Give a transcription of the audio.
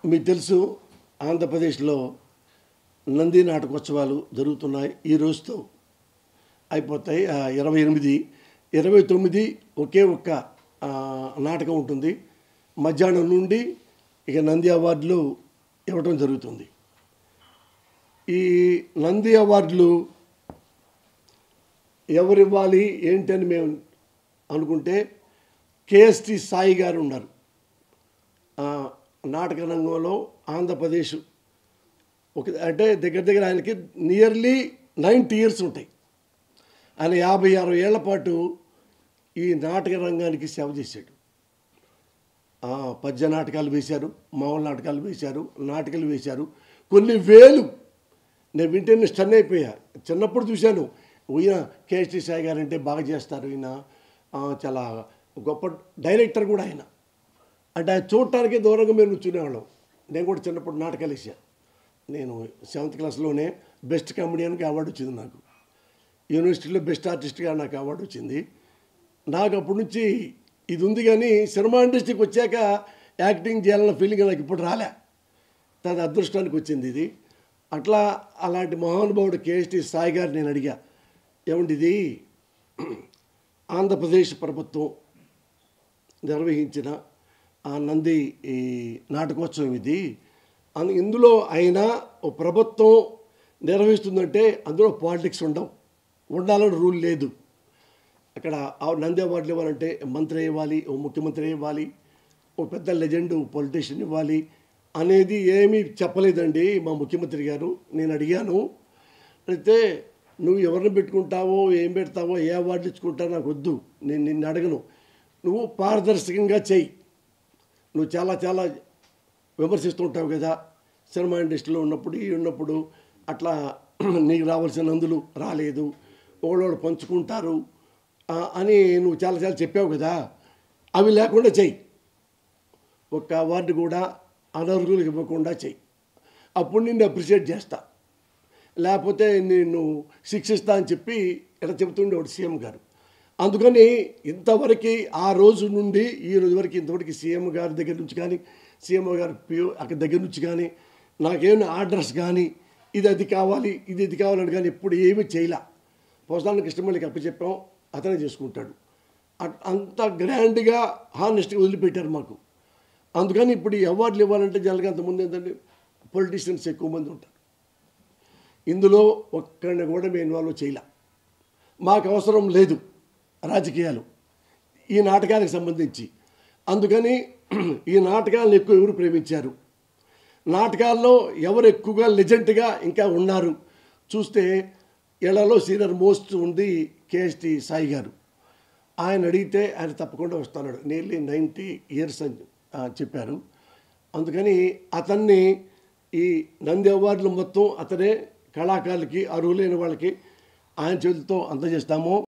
మీకు తెలుసు ఆంధ్రప్రదేశ్లో నంది నాటకోత్సవాలు జరుగుతున్నాయి ఈ రోజుతో అయిపోతాయి ఆ, ఇరవై ఎనిమిది ఇరవై తొమ్మిది ఒకే ఒక్క ఆ, నాటకం ఉంటుంది మధ్యాహ్నం నుండి ఇక నంది అవార్డులు ఇవ్వటం జరుగుతుంది ఈ నంది అవార్డులు ఎవరు ఇవ్వాలి ఏంటి అని మేము అనుకుంటే కేఎస్టి సాయి గారు ఉన్నారు ఆ, నాటక రంగంలో ఆంధ్రప్రదేశ్ ఒక అంటే దగ్గర దగ్గర ఆయనకి నియర్లీ నైంటీ ఇయర్స్ ఉంటాయి ఆయన యాభై అరవై ఏళ్ల పాటు ఈ నాటక రంగానికి సేవ చేశాడు ఆ, పద్య నాటకాలు వేశారు మామూలు నాటకాలు వేశారు నాటకాలు వేశారు కొన్ని వేలు నేను వింటేనే స్టన్ అయిపోయా చిన్నప్పుడు చూశాను ఈయన కేఎస్టీ సాయి గారు అంటే బాగా చేస్తారు ఈయన ఆ, చాలా గొప్ప డైరెక్టర్ కూడా ఆయన అంటే ఆయన చూడటానికి దూరంగా మేము కూర్చునేవాళ్ళం నేను కూడా చిన్నప్పుడు నాటకాలు వేసాను నేను సెవెంత్ క్లాస్లోనే బెస్ట్ కామెడియన్కి అవార్డు వచ్చింది నాకు యూనివర్సిటీలో బెస్ట్ ఆర్టిస్ట్గా నాకు అవార్డు వచ్చింది నాకు అప్పటి నుంచి ఇది ఉంది కానీ సినిమా ఇండస్ట్రీకి వచ్చాక యాక్టింగ్ చేయాలన్న ఫీలింగ్ నాకు ఇప్పుడు రాలే తన అదృష్టానికి వచ్చింది ఇది అట్లా అలాంటి మహానుభావుడు కేఎస్టీ సాయి గారు నేను అడిగా ఏమండి ఇది ఆంధ్రప్రదేశ్ ప్రభుత్వం నిర్వహించిన ఆ నంది ఈ నాటకోత్సవం ఇది అన్- ఇందులో అయినా ఓ ప్రభుత్వం నిర్వహిస్తుందంటే అందులో పాలిటిక్స్ ఉండవు ఉండాలని రూల్ లేదు అక్కడ ఆ నంది అవార్డులు ఇవ్వాలంటే మంత్రి ఇవ్వాలి ఓ ముఖ్యమంత్రి ఇవ్వాలి ఓ పెద్ద లెజెండ్ పొలిటీషియన్ ఇవ్వాలి అనేది ఏమీ చెప్పలేదండి మా ముఖ్యమంత్రి గారు నేను అడిగాను అయితే నువ్వు ఎవరిని పెట్టుకుంటావో ఏం పెడతావో ఏ అవార్డు ఇచ్చుకుంటావో నాకు వద్దు నేను నిన్ను అడగను నువ్వు పారదర్శకంగా చెయ్యి నువ్వు చాలా చాలా విమర్శిస్తుంటావు కదా సినిమా ఇండస్ట్రీలో ఉన్నప్పుడు ఈ ఉన్నప్పుడు అట్లా నీకు రావాల్సిన నందులు రాలేదు ఒకడోడు పంచుకుంటారు ఆ, అని నువ్వు చాలా చాలా చెప్పావు కదా అవి లేకుండా చెయ్యి ఒక్క అవార్డు కూడా అనర్హులకు ఇవ్వకుండా చెయ్యి అప్పుడు నిన్ను అప్రిషియేట్ చేస్తా లేకపోతే నేను శిక్షిస్తా అని చెప్పి ఇలా చెబుతుండేవాడు సీఎం గారు అందుకని ఇంతవరకు ఆ రోజు నుండి ఈ రోజు వరకు ఇంతవరకు సీఎం గారి దగ్గర నుంచి కానీ సీఎం గారి పిఓ అక్కడ దగ్గర నుంచి కానీ నాకేమైనా ఆర్డర్స్ కానీ ఇది అది కావాలి ఇది ఇది కావాలని కానీ ఎప్పుడు ఏమీ చేయలే పోసాన కృష్ణమల్లికి అప్పచెప్పాం అతనే చేసుకుంటాడు అట్- అంత గ్రాండ్గా హానెస్ట్గా వదిలిపెట్టారు మాకు అందుకని ఇప్పుడు ఈ అవార్డులు ఇవ్వాలంటే జనరల్గా అంతకుముందు ఏంటంటే పొలిటీషియన్స్ ఎక్కువ మంది ఉంటారు ఇందులో ఒక్కడిని కూడా మేము ఇన్వాల్వ్ చేయలే మాకు అవసరం లేదు రాజకీయాలు ఈ నాటకానికి సంబంధించి అందుకని ఈ నాటకాలను ఎక్కువ ఎవరు ప్రేమించారు నాటకాల్లో ఎవరు ఎక్కువగా లెజెంట్గా ఇంకా ఉన్నారు చూస్తే ఇళ్లలో సీనియర్ మోస్ట్ ఉంది కేఎస్టి సాయి గారు ఆయన అడిగితే ఆయన తప్పకుండా వస్తున్నాడు నియర్లీ నైంటీ ఇయర్స్ అని ఆ, చెప్పారు అందుకని అతన్ని ఈ నంది అవార్డులు మొత్తం అతనే కళాకారులకి అర్హులైన వాళ్ళకి ఆయన చేతులతో అందజేస్తాము